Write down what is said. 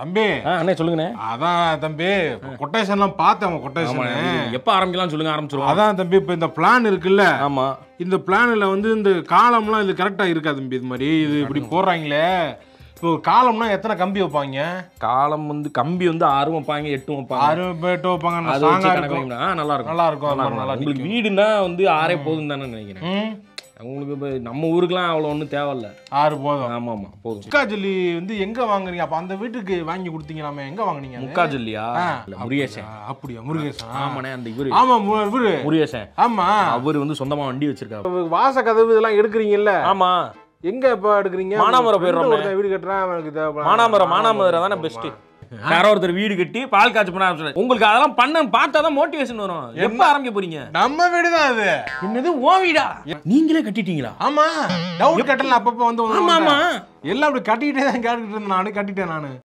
தம்பி ஆ அண்ணே சொல்லுங்கண்ணே அதான் தம்பி கொட்டேஷன்லாம் பார்த்தேன் ஆமா கொட்டேஷன் எப்போ ஆரம்பிக்கலாம் சொல்லுங்க ஆரம்பிச்சிருவோம் அதான் தம்பி இப்போ இந்த பிளான் இருக்குல்ல ஆமா இந்த பிளானில் வந்து இந்த காலம்லாம் இது கரெக்டாக இருக்கா தம்பி இது மாதிரி இது இப்படி போடுறாங்களே இப்போ ஒரு காலம்னா எத்தனை கம்பி வைப்பாங்க காலம் வந்து கம்பி வந்து ஆறு வைப்பாங்க எட்டு வைப்பாங்க ஆறு பேட்டு வைப்பாங்க நல்லா அது வச்சு ஸ்ட்ராங்கா கணக்கு இருக்கும் வைக்கணும். ஆ, நல்லா இருக்கும் நல்லா இருக்கும் நல்லா அது இருக்கும். நல்லா உங்களுக்கு வீடுனா வந்து ஆறே போதும் தானே நினைக்கிறேன் ம் உங்களுக்கு இப்போ நம்ம ஊருக்குலாம் அவ்வளோ ஒன்றும் தேவையில்ல ஆறு போதும் ஆமா ஆமா போதும் முக்கா ஜல்லி வந்து எங்க வாங்குறீங்க அப்ப அந்த வீட்டுக்கு வாங்கி கொடுத்தீங்களாமே எங்க வாங்குனீங்க அது? முக்கா ஜல்லியா ஆ, இல்ல, முருகேசன் ஆ, அப்படியா முருகேசன் ஆமாண்ணே அந்த இவரு ஆமா மு- இவரு முருகேசன் ஆமா அவரு வந்து சொந்தமா வண்டி வச்சிருக்காரு வாச கதவு இதெல்லாம் எடுக்கிறீங்கல்ல ஆமா எங்க இப்ப எடுக்கிறீங்க மானாமரம் friend போயிடுறோம்ல. ஒருத்தன் வீடு கட்டுறான் அவனுக்கு தேவைப்படும். மானாமரம் மானாமரம் தானே பெஸ்ட் யாரோ ஒருத்தர் வீடு கட்டி பால் காய்ச்சி பண்ண ஆரம்பிச்சாரு. உங்களுக்கு அதெல்லாம் பண்ண பார்த்தா தான் மோட்டிவேஷன் வரும் எப்ப ஆரம்பிக்க போறீங்க நம்ம வீடு தான் அது என்னது ஓ வீடா நீங்களே கட்டிட்டீங்களா ஆமா டவுட் கட்டல அப்பப்ப வந்து ஆமா ஆமா எல்லாம் அப்படி கட்டிக்கிட்டே தான் கேட்டுக்கிட்டு இருந்தேன் நானு கட்டிட்டேன் நானு